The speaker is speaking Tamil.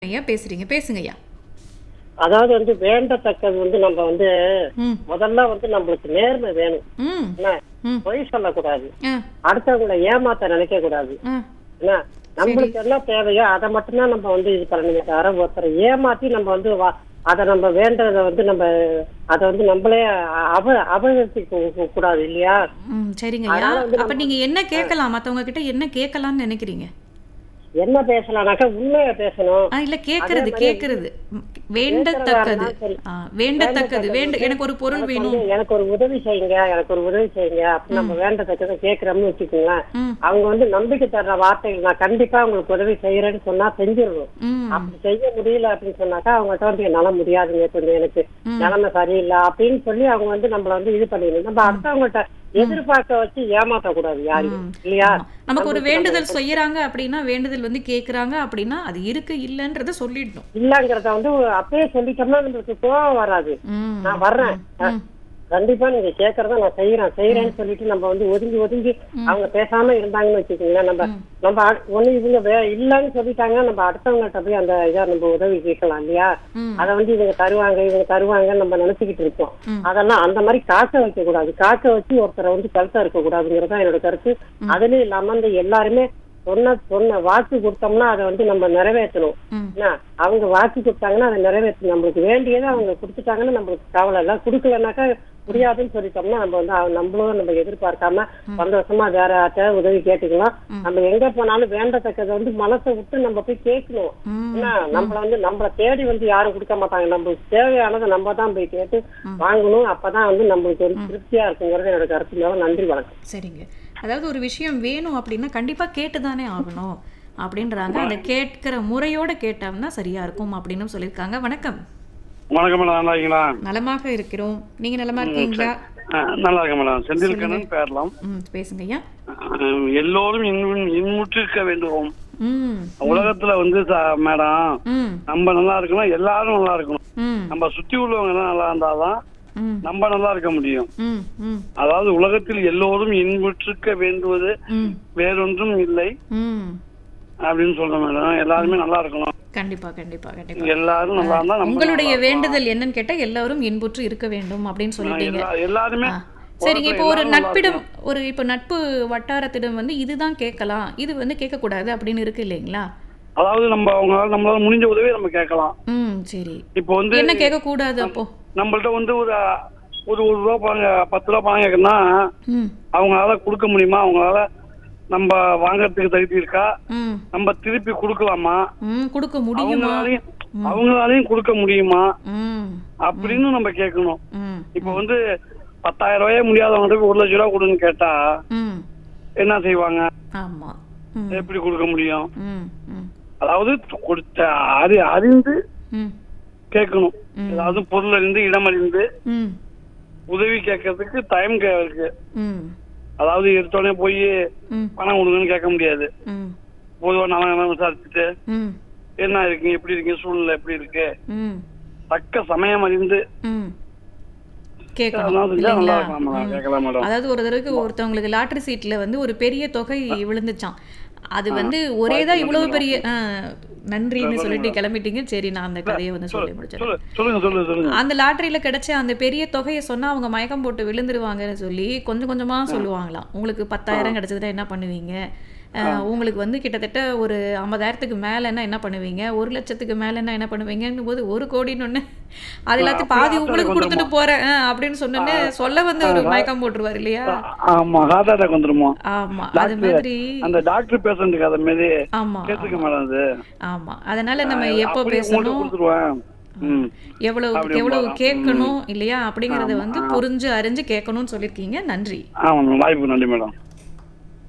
ஐயா பேசுறீங்க பேசுங்க ஐயா அதாவது வந்து வேண்டத்தக்கது வந்து நம்ம வந்து ம் முதல்ல வந்து நம்மளுக்கு நேர்மை வேணும் ம் என்ன ம் பொய் சொல்லக்கூடாது ஆ அடுத்தவங்களை ஏமாத்த நினைக்க கூடாது ஆ என்ன நம்மளுக்கு என்ன தேவையோ அதை மட்டும்தான் நம்ம வந்து இது பண்ணணுமே தவிர ஒருத்தரை ஏமாத்தி நம்ம வந்து வா- அதை நம்ம வேண்டதை வந்து நம்ம அதை வந்து நம்மளே அவ அபகரிக்க கூடாது இல்லையா ம் சரிங்க ஐயா அதனால வந்து அப்ப நீங்க என்ன கேட்கலாம் மத்தவங்க கிட்ட என்ன கேட்கலாம்னு நினைக்கிறீங்க என்ன பேசலாம்னாக்கா உண்மையை பேசணும் ஆ இல்ல கேக்குறது கேக்குறது ம், வேண்டத்தக்கது சரி. ஆ, வேண்டத்தக்கது வேண்ட எனக்கு ஒரு பொருள் எனக்கு வேணும் வந்து எனக்கு ஒரு உதவி செய்யுங்க எனக்கு ஒரு உதவி செய்யுங்க அப்படி நம்ம வேண்டத்தக்கதை கேட்கிறோம்னு வச்சுக்கோங்களேன் ம் அவங்க வந்து நம்பிக்கை தர்ற வார்த்தைகள் நான் கண்டிப்பா உங்களுக்கு உதவி செய்யறேன்னு சொன்னா செஞ்சிடணும் ம் அப்படி செய்ய முடியல அப்படின்னு சொன்னாக்கா அவங்ககிட்ட வந்து என்னால முடியாதுங்க கொஞ்சம் எனக்கு நிலைமை சரியில்லை அப்படின்னு சொல்லி அவங்க வந்து நம்மள வந்து இது பண்ணிடணும் நம்ம அடுத்தவங்கள்ட்ட எதிர்பார்க்க வச்சு ஏமாத்த கூடாது யாரையும் இல்லையா ஆமா. நமக்கு ஒரு வேண்டுதல் செய்யறாங்க அப்படின்னா வேண்டுதல் வந்து கேக்குறாங்க அப்படின்னா அது இருக்கு இல்லன்றத சொல்லிடணும் இல்லங்கிறத வந்து அப்பயே சொல்லிட்டோம்னா நம்மளுக்கு கோவம் வராது ம் நான் வர்றேன் அஹ், கண்டிப்பா நீங்க கேக்குறத நான் செய்யறேன் செய்யறேன்னு சொல்லிட்டு நம்ம வந்து ஒதுங்கி ஒதுங்கி அவங்க பேசாம இருந்தாங்கன்னு வச்சுக்கோங்களேன் நம்ம நம்ம அ- ஒண்ணு இவங்க வே- இல்லன்னு சொல்லிட்டாங்கன்னா நம்ம அடுத்தவங்கள்ட்ட போய் அந்த இதை நம்ம உதவி கேட்கலாம் இல்லையா ம். அதை வந்து இவங்க தருவாங்க இவங்க தருவாங்கன்னு நம்ம நினைச்சுக்கிட்டு இருக்கோம் ம். அதெல்லாம் அந்த மாதிரி காக்க வைக்க கூடாது காக்க வச்சு ஒருத்தரை வந்து கழுத்தா இருக்க கூடாதுங்கிறதா என்னோட கருத்து அதுலயும் இல்லாம இந்த எல்லாருமே சொன்ன சொன்ன வாக்கு கொடுத்தோம்னா அதை வந்து நம்ம நிறைவேற்றணும் ம். என்ன அவங்க வாக்கு கொடுத்தாங்கன்னா அதை நிறைவேற்றணும் நம்மளுக்கு வேண்டியதை அவங்க கொடுத்துட்டாங்கன்னா நம்மளுக்கு கவலை இல்லை கொடுக்கலனாக்கா முடியாதுன்னு சொல்லிட்டோம்னா நம்ம வந்து அவ- நம்மளும் நம்ம எதிர்பார்க்காம சந்தோஷமா வேற யார்ட்ட உதவி கேட்டுக்கலாம் நம்ம எங்க போனாலும் வேண்டத்தக்கதை வந்து மனசை விட்டு நம்ம போய் கேட்கணும் ம். ஏன்னா நம்மள வந்து நம்மள தேடி வந்து யாரும் கொடுக்க மாட்டாங்க நம்மளுக்கு தேவையானதை நம்ம தான் போய் கேட்டு வாங்கணும் அப்பதான் வந்து நம்மளுக்கு வந்து திருப்தியா இருக்குங்கிறது என்னோட கருத்து மேல நன்றி வணக்கம் சரிங்க அதாவது ஒரு விஷயம் வேணும் அப்படின்னா கண்டிப்பா கேட்டு தானே ஆகணும் அப்படின்றாங்க அந்த கேட்கிற முறையோட கேட்டோம்னா சரியா இருக்கும் அப்படின்னு சொல்லியிருக்காங்க வணக்கம் வணக்கம் மேடம் நல்லா இருக்கீங்களா நலமாக இருக்கிறோம் நீங்க நலமா இருக்கீங்களா ஆ, நல்லா இருக்கேன் மேடம் செந்தில்கண்ணன் பேரலாம் ம் பேசுங்க ஐயா ஆ, எல்லோரும் இன்பும் இன்முற்றிருக்க வேண்டும் ம் உலகத்துல வந்து ச- மேடம் ம் நம்ம நல்லா இருக்கணும் எல்லாரும் நல்லா இருக்கணும் ம் நம்ம சுத்தி உள்ளவங்க எல்லாம் நல்லா இருந்தாதான் ம் நம்ம நல்லா இருக்க முடியும் ம் ம் அதாவது உலகத்தில் எல்லோரும் இன்புற்றிருக்க வேண்டுவது ம் வேறொன்றும் இல்லை ம் அப்படின்னு சொல்றேன் மேடம் எல்லாருமே நல்லா இருக்கணும் கண்டிப்பா கண்டிப்பா கண்டிப்பா எல்லாரும் நல்லா இருந்தா நம்ம உங்களுடைய வேண்டுதல் என்னன்னு கேட்டா எல்லாரும் இன்புற்று இருக்க வேண்டும் அப்படின்னு சொல்லிட்டீங்க எல்லா- எல்லாருமே ஆ. சரிங்க இப்போ ஒரு எல்லாரும் நல்லா நட்பிடம் ஒரு இப்போ நட்பு வட்டாரத்திடம் வந்து இதுதான் கேட்கலாம் இது வந்து கேட்கக்கூடாது அப்படின்னு இருக்கு இல்லைங்களா அதாவது நம்ம அவங்களால நம்மளால முடிஞ்ச உதவியை நம்ம கேட்கலாம் ம் சரி இப்போ வந்து என்ன கேட்கக்கூடாது அப்போ நம்மள்ட்ட வந்து ஒரு ஒரு ஒரு ரூபா பணம் கே- பத்து ரூபா பணம் கேட்கணும்னா ம் அவங்களால கொடுக்க முடியுமா அவங்களால நம்ம வாங்குறதுக்கு தகுதி இருக்கா ம் நம்ம திருப்பி கொடுக்கலாமா ம் கொடுக்க முடியுமா அவங்களாலையும் அவங்களாலையும் கொடுக்க முடியுமா ம் அப்படின்னு நம்ம கேட்கணும் ம் இப்போ வந்து பத்தாயிரம் ரூபாயே முடியாதவங்க ஒரு லட்ச ரூபா கொடுன்னு கேட்டா ம் என்ன செய்வாங்க ஆமா ம் எப்படி கொடுக்க முடியும் ம் ம் அதாவது கொடுத்த அறி அறிந்து ம் கேட்கணும் அதாவது பொருள் அறிந்து இடம் அறிந்து ம் உதவி கேட்கறதுக்கு டைம் இருக்கு ம் அதாவது எடுத்தோடனே போய் ம் பணம் கொடுங்கன்னு கேட்க முடியாது ம் பொதுவா நம்ம விசாரிச்சுட்டு ம் என்ன இருக்கீங்க எப்படி இருக்கீங்க சூழ்நிலை எப்படி இருக்கு ம் தக்க சமயம் அறிந்து ம் கேட்கணும் அதெல்லாம் செஞ்சா நல்லா இல்லைங்களா இருக்கலாம் மேடம் கேட்கலாம் மேடம் அதாவது ஒரு தடவைக்கு ஒருத்தவங்களுக்கு லாட்டரி சீட்ல வந்து ஒரு பெரிய தொகை விழுந்துச்சான் அது வந்து ஒரே தான் இவ்வளவு பெரிய ஆ, நன்றின்னு சொல்லிட்டு கிளம்பிட்டீங்க சரி நான் அந்த கதையை வந்து சொல்லி முடிச்சேன் சொல்லு சொல்லுங்க சொல்லுங்க சொல்லுங்க அந்த லாட்டரியில கிடைச்ச அந்த பெரிய தொகையை சொன்னா அவங்க மயக்கம் போட்டு விழுந்துருவாங்கன்னு சொல்லி கொஞ்சம் கொஞ்சமா சொல்லுவாங்களாம் உங்களுக்கு பத்தாயிரம் கிடைச்சதுன்னா என்ன பண்ணுவீங்க அஹ், உங்களுக்கு வந்து கிட்டத்தட்ட ஒரு ஐம்பதாயிரத்துக்கு மேலன்னா என்ன பண்ணுவீங்க ஒரு லட்சத்துக்கு மேலன்னா என்ன பண்ணுவீங்கன்னு போது ஒரு கோடின்னு ஒண்ணு அது எல்லாத்தையும் பாதி உங்களுக்கு கொடுத்துட்டு போறேன் அஹ், அப்படின்னு சொன்னோன்னே சொல்ல வந்து ஒரு மயக்கம் போட்டுருவாரு இல்லையா ஆமா ஹார்ட் அட்டாக் வந்துருமா ஆமா அது மாதிரி அந்த டாக்டர் பேஷண்ட்டுக்கு அதை மாரி ஆமா கேட்டுக்க மேடம் அது ஆமா அதனால நம்ம எப்போ அப்படியே உங்கள்ட்ட பேசணும் கொடுத்துருவேன் ம் எவ்வளவு அப்படி எவ்வளவு போலாம். கேட்கணும் இல்லையா அப்படிங்கறத வந்து புரிஞ்சு அறிஞ்சு கேட்கணும்னு சொல்லியிருக்கீங்க நன்றி ஆமாம் வாய்ப்பு நன்றி மேடம்